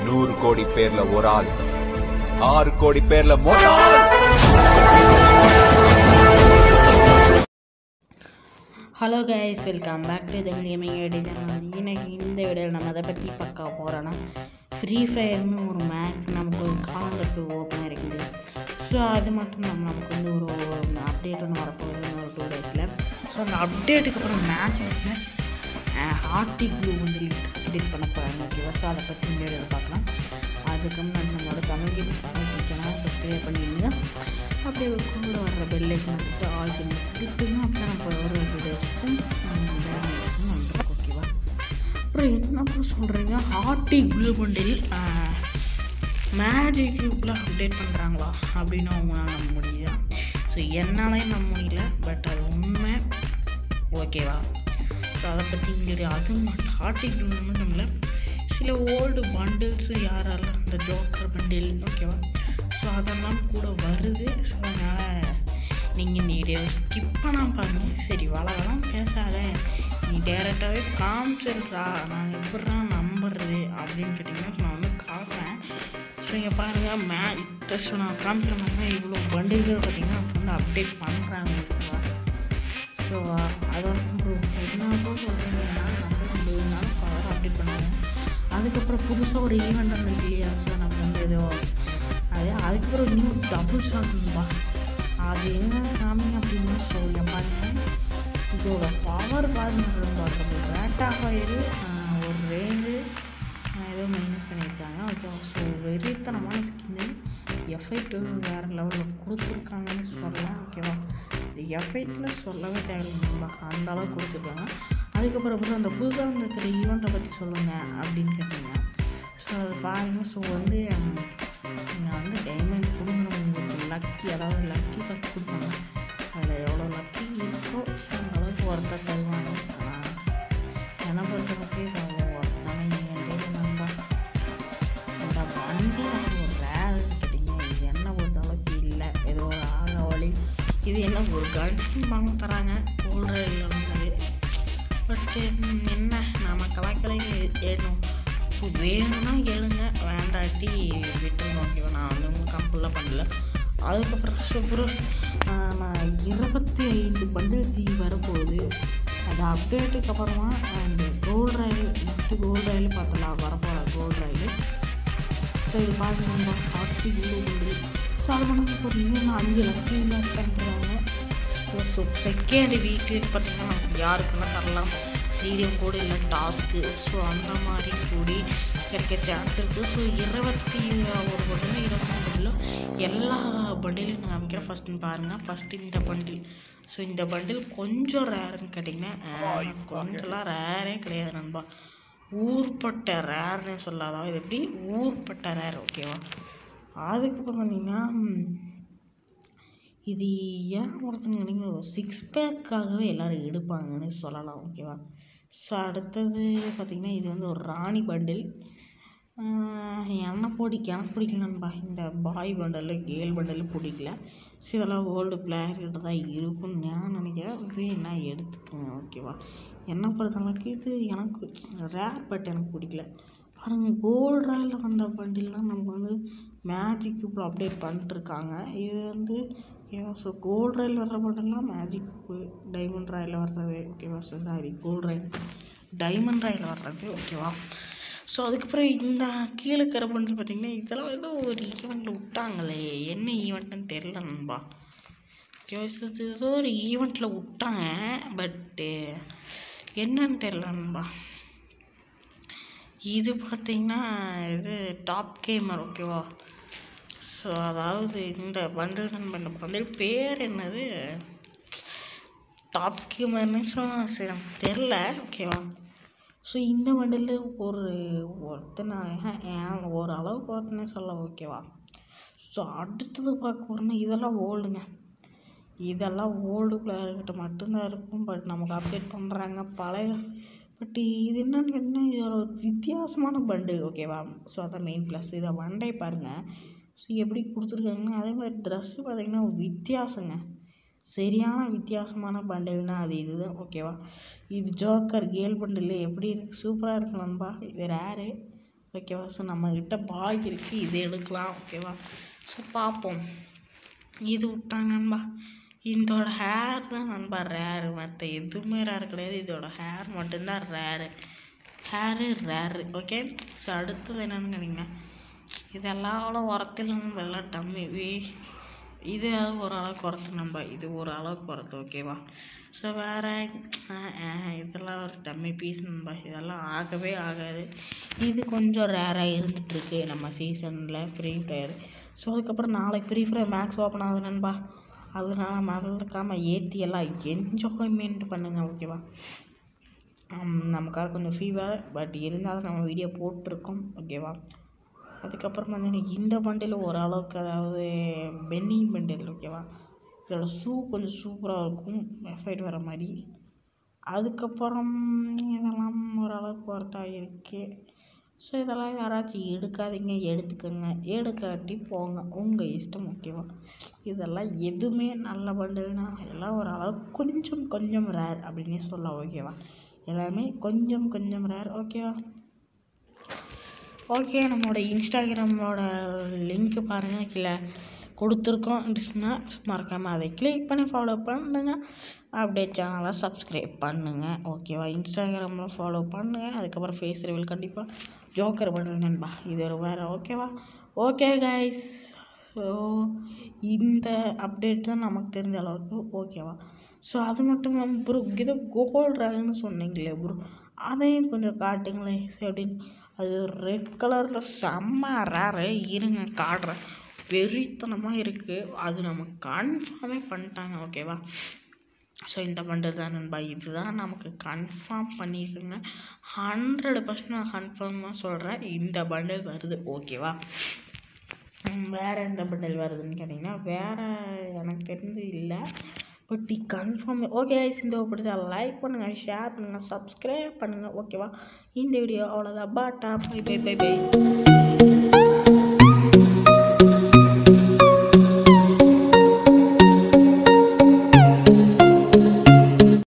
நூறு கோடி பேர்ல ஒரு ஆள் ஆறு கோடி பேர்ல மொத்த ஆள் hello guys welcome back to Tamil gaming ID channel இன்னைக்கு இந்த வீடியோவில் நம்ம அதை பற்றி பார்க்க போகிறோன்னா ஃப்ரீ ஃபயர்னு ஒரு மேக்ஸ் நமக்கு ஒரு காலங்கட்டு ஓப்பனாக இருக்குது ஸோ அது மட்டும் நம்ம நமக்கு வந்து ஒரு அப்டேட் ஒன்று வரப்போகுது இன்னொரு டூ டேஸில் ஸோ அந்த அப்டேட்டுக்கு அப்புறம் மேட்ச் வந்து ஹார்டி க்ளூ வந்து அப்டேட் பண்ண போகிறாங்க ஓகேவா ஸோ அதை பற்றி இந்த வீடியோவில் பார்க்கலாம் அதுக்கு முன்னாடி நம்மளோட தமிழ் கேமிங் சேனல் சப்ஸ்கிரைப் பண்ணிடுங்க அப்படியே ஒரு கூட வர்ற பெல்லைக்கன் வந்துட்டு ஆல் சின்ன கொடுத்துங்க அப்போ நம்ம ஒரு வீடியோஸ்க்கும் வேலைக்கும் வந்துடும் ஓகேவா அப்புறம் என்ன சொல்கிறீங்க ஹார்டி குளு பண்டில் மேஜிக் க்யூப்பில் அப்டேட் பண்ணுறாங்களா அப்படின்னு அவங்களால நம்ப முடியுதா ஸோ என்னாலையும் நம்ப முடியல பட் அது உண்மை ஓகேவா ஸோ அதை பற்றி இங்கே அது மட்டும் ஹார்டி குளு மட்டும் இல்லை சில ஓல்டு பண்டில்ஸு யாரெல்லாம் இந்த ஜோக்கர் பண்டில் ஓகேவா ஸோ அதெல்லாம் கூட வருது ஸோ அதனால் நீங்கள் இந்த வீடியோவை ஸ்கிப் பண்ணாம பாருங்க சரி வளவெல்லாம் பேசாத நீ டேரெக்டாகவே காமிச்சிடுறா நான் எப்படிடா நம்புறது அப்படின்னு கேட்டிங்கன்னா நான் வந்து காட்டுறேன் ஸோ இங்கே பாருங்கள் மே இத்த ஸோ நான் காமிக்கிற மாதிரி இவ்வளோ பண்டில்கள் பார்த்தீங்கன்னா இப்போ வந்து அப்டேட் பண்ணுறாங்க ஓகேவா ஸோ அதான் என்ன சொல்கிறீங்க என்னால் நம்ப முடியுதுனால பவர் அப்டேட் பண்ணாங்க அதுக்கப்புறம் புதுசாக ஒரு ஈவெண்ட் வந்து இல்லையா ஸோ நம்ம வந்து ஏதோ அது அதுக்கப்புறம் நியூ டபுள் ஷாட்பா அது என்ன காமிங்க அப்படின்னா ஸோ என் பாருங்க இதோட பவர் பாருங்க பார்க்குறது ரேட்டா ஃபயரு ஒரு ரேஞ்சு ஏதோ மைனஸ் பண்ணியிருக்காங்க ஓகே ஸோ வெறித்தனமான ஸ்கின்னு எஃபெக்ட் வேறு லெவலில் கொடுத்துருக்காங்கன்னு சொல்லலாம் ஓகேவா எஃபெக்டில் சொல்லவே தேவையில்லை அந்த அளவுக்கு கொடுத்துருக்காங்க அதுக்கப்புறம் வந்து அந்த புதுசாக வந்துருக்கிற ஈவெண்ட்டை பற்றி சொல்லுங்கள் அப்படின்னு கேட்டீங்க ஸோ அது பாருங்கள் ஸோ வந்து நான் வந்து டைமண்ட் கொடுங்கணும் உங்களுக்கு லக்கி அதாவது லக்கி ஃபஸ்ட் கொடுப்பாங்க அதில் எவ்வளோ லக்கி இருக்கோ ஸோ அந்த அளவுக்கு ஒருத்தர் தருவாங்க ஆனால் என்னை பொறுத்தளவுக்கு இது அவ்வளோ ஒருத்தான ஈவெண்ட்டே நம்ப இந்த வண்டி எனக்கு ஒரு ரேர்னு கேட்டிங்க இது என்ன பொறுத்த அளவுக்கு இல்லை ஏதோ ஒரு ஆக வழி இது என்ன ஒரு கன் ஸ்கின் வாங்க தராங்க கோல்டு இருந்தது பட்டு என்ன நம்ம கலாய்க்கலை ஏணும் இப்போ வேணும்னா கேளுங்க வேண்டாட்டி விட்டுருங்க ஓகேவா நான் வந்து உங்களுக்கு கம்பல்லாம் பண்ணல அதுக்கப்புறம் அப்புறம் நான் இருபத்தி ஐந்து பண்டில் தீ வரப்போகுது அது அப்டேட்டுக்கு அப்புறமா and gold royale next gold royale பார்த்தலாம் வரப்போகிற கோல்டு ரயில் ஸோ இது பார்த்து நம்ம ஃபார்ட்டி கிலோ பண்டில் ஸோ அது பண்ணி ஒரு இன்னும் அஞ்சு லட்சம் இன்வெஸ்ட் பண்ணுறாங்க ஸோ செகண்ட் வீக்லி பார்த்தீங்கன்னா நமக்கு யாருக்குன்னா தரலாம் மீடியம் கூட இல்லை டாஸ்க்கு ஸோ அந்த மாதிரி கூடி கிடைக்க சான்ஸ் இருக்குது ஸோ இருபத்தி ஒரு பண்டில் இருபத்தி பண்டிலும் எல்லா பண்டிலும் நான் காமிக்கிறேன் ஃபஸ்ட்டுன்னு பாருங்கள் ஃபஸ்ட்டு இந்த பண்டில் ஸோ இந்த பண்டில் கொஞ்சம் ரேருன்னு கேட்டிங்கன்னா கொஞ்சம்லாம் ரேரே கிடையாது நண்பா ஊர்பட்ட ரேர்னே சொல்லாதான் இது எப்படி ஊர்பட்ட ரேர் ஓகேவா அதுக்கப்புறம் பார்த்தீங்கன்னா இது ஏன் ஒருத்தங்க நீங்கள் சிக்ஸ் பேக்காகவே எல்லோரும் எடுப்பாங்கன்னு சொல்லலாம் ஓகேவா ஸோ அடுத்தது பார்த்திங்கன்னா இது வந்து ஒரு ராணி பண்டில் என்ன பிடிக்க எனக்கு பிடிக்கலன்பா இந்த பாய் பண்டல் கேர்ள் பண்டல் பிடிக்கல ஸோ இதெல்லாம் ஓல்டு பிளேயர்கிட்ட தான் இருக்கும்னு நான் நினைக்கிறேன் வேணா எடுத்துக்கோங்க ஓகேவா என்னை பொறுத்தளவுக்கு இது எனக்கு ரேர் பட் எனக்கு பிடிக்கல பாருங்கள் கோல்டு ராயில் வந்த பண்டில்லாம் நமக்கு வந்து மேஜிக் க்யூப்பில் அப்டேட் பண்ணிட்டுருக்காங்க இது வந்து ஓகேவா ஸோ கோல்டு ராயில் வர்ற பண்டெல்லாம் மேஜிக் டைமண்ட் ராயில் வர்றது ஓகேவா so sorry gold royale diamond royale வர்றது ஓகேவா ஸோ அதுக்கப்புறம் இந்த கீழே இருக்கிற பண்டில் பார்த்திங்கன்னா இதெல்லாம் ஏதோ ஒரு ஈவெண்ட்டில் விட்டாங்களே என்ன ஈவெண்ட்டுன்னு தெரில நண்பா ஓகேவா ஸோ இது ஏதோ ஒரு ஈவெண்ட்டில் விட்டாங்க பட்டு என்னன்னு தெரில நண்பா இது பார்த்திங்கன்னா இது டாப் கேமர் ஓகேவா ஸோ அதாவது இந்த பண்டில் நண்பன் இந்த பண்டில் பேர் என்னது டாப் கேமர்னு சொன்னால் சரி எனக்கு தெரில ஓகேவா ஸோ இந்த பண்டில் ஒரு ஒருத்தனை ஏன் ஒரு அளவுக்கு ஒருத்தனே சொல்ல ஓகேவா ஸோ அடுத்தது பார்க்க போகிறோன்னா இதெல்லாம் ஓல்டுங்க இதெல்லாம் ஓல்டு பிளேயர்கிட்ட மட்டும்தான் இருக்கும் பட் நமக்கு அப்டேட் பண்ணுறாங்க பழைய பட் இது என்னன்னு கேட்டிங்கன்னா இது ஒரு வித்தியாசமான பண்டில் ஓகேவா ஸோ அதான் மெயின் ப்ளஸ் இதை வண்டை பாருங்கள் ஸோ எப்படி கொடுத்துருக்காங்கன்னா அதே மாதிரி ட்ரெஸ்ஸு பார்த்திங்கன்னா வித்தியாசங்க சரியான வித்தியாசமான பண்டில்னால் அது இதுதான் ஓகேவா இது ஜோக்கர் கேல் பண்டில் எப்படி இருக்குது சூப்பராக இருக்கு நண்பா இது ரேரு ஓகேவா ஸோ நம்மக்கிட்ட பாய் இருக்குது இது எடுக்கலாம் ஓகேவா ஸோ பார்ப்போம் இது விட்டாங்க நண்பா இதோட ஹேர் தான் நண்பா ரேரு மற்ற எதுவுமே ரேர் கிடையாது இதோட ஹேர் மட்டும்தான் rare hair rare okay so அடுத்தது என்னன்னு கேட்டிங்கன்னா இதெல்லாம் அவ்வளோ உரத்தில் நம்ம இதெல்லாம் டம்மி வே இது ஓரளவுக்கு உரத்து நம்ம இது ஒரு அளவுக்கு உரத்து ஓகேவா ஸோ வேறு இதெல்லாம் ஒரு டம்மி பீஸ் நண்பா இதெல்லாம் ஆகவே ஆகாது இது கொஞ்சம் ரேராக இருந்துகிட்ருக்கு நம்ம சீசனில் ஃப்ரீ ஃபயர் ஸோ அதுக்கப்புறம் நாளைக்கு ஃப்ரீ ஃபயர் மேக்ஸ் ஓப்பன் ஆகுது நண்பா அதனால மறந்துக்காமல் ஏற்றி எல்லாம் என்ஜாய்மெண்ட் பண்ணுங்க ஓகேவா நமக்காக கொஞ்சம் ஃபீவர் பட் இருந்தாலும் நம்ம வீடியோ போட்டிருக்கோம் ஓகேவா அதுக்கப்புறம் வந்து இந்த பண்டில் ஓரளவுக்கு அதாவது பென்னிங் பண்டில் ஓகேவா இதோட ஷூ கொஞ்சம் சூப்பராக இருக்கும் எஃபைட் வர மாதிரி அதுக்கப்புறம் இதெல்லாம் ஓரளவுக்கு ஒர்த்தாக இருக்குது ஸோ இதெல்லாம் யாராச்சும் எடுக்காதீங்க எடுத்துக்கோங்க எடுக்காட்டி போங்க உங்கள் இஷ்டம் ஓகேவா இதெல்லாம் எதுவுமே நல்ல பண்டில்னா எல்லாம் ஒரு அளவு கொஞ்சம் கொஞ்சம் ரேர் அப்படின்னே சொல்லலாம் ஓகேவா எல்லாமே கொஞ்சம் கொஞ்சம் ரேர் ஓகேவா ஓகே நம்மளோட இன்ஸ்டாகிராமோட லிங்க் பாருங்கள் கீழே கொடுத்துருக்கோம் இருந்துச்சுன்னா மறக்காமல் அதை கிளிக் பண்ணி ஃபாலோ பண்ணுங்கள் அப்படியே சேனலை சப்ஸ்கிரைப் பண்ணுங்கள் ஓகேவா இன்ஸ்டாகிராமில் ஃபாலோ பண்ணுங்கள் அதுக்கப்புறம் ஃபேஸ் ரிவீல் கண்டிப்பாக ஜோக்கர் பண்ணுங்க நண்பா இது ஒரு வேறு ஓகேவா ஓகே கைஸ் ஸோ இந்த அப்டேட் தான் நமக்கு தெரிஞ்ச அளவுக்கு ஓகேவா ஸோ அது மட்டும் இல்லாமல் ப்ரோ ஏதோ கோல்ட் ட்ராகன்னு சொன்னீங்களே ப்ரோ அதையும் கொஞ்சம் காட்டுங்களேன் சரி அப்படின்னு அது ரெட் கலரில் செம்ம ரேரு இருங்க காட்டுறேன் வெறித்தனமாக இருக்குது அது நம்ம கன்ஃபார்மே பண்ணிட்டாங்க ஓகேவா ஸோ இந்த பண்டல் தான் நண்பா இதுதான் நமக்கு கன்ஃபார்ம் பண்ணியிருக்குங்க ஹண்ட்ரட் பர்சன்ட் நான் கன்ஃபார்மாக சொல்கிறேன் இந்த பண்டல் வருது ஓகேவா வேறு எந்த பண்டல் வருதுன்னு கேட்டிங்கன்னா வேறு எனக்கு தெரிஞ்சு இல்லை பட் கன்ஃபார்ம் ஓகே இந்த பிடிச்சா லைக் பண்ணுங்கள் ஷேர் பண்ணுங்கள் சப்ஸ்கிரைப் பண்ணுங்கள் ஓகேவா இந்த வீடியோ அவ்வளோதான் பாட்டா பை பை பை பை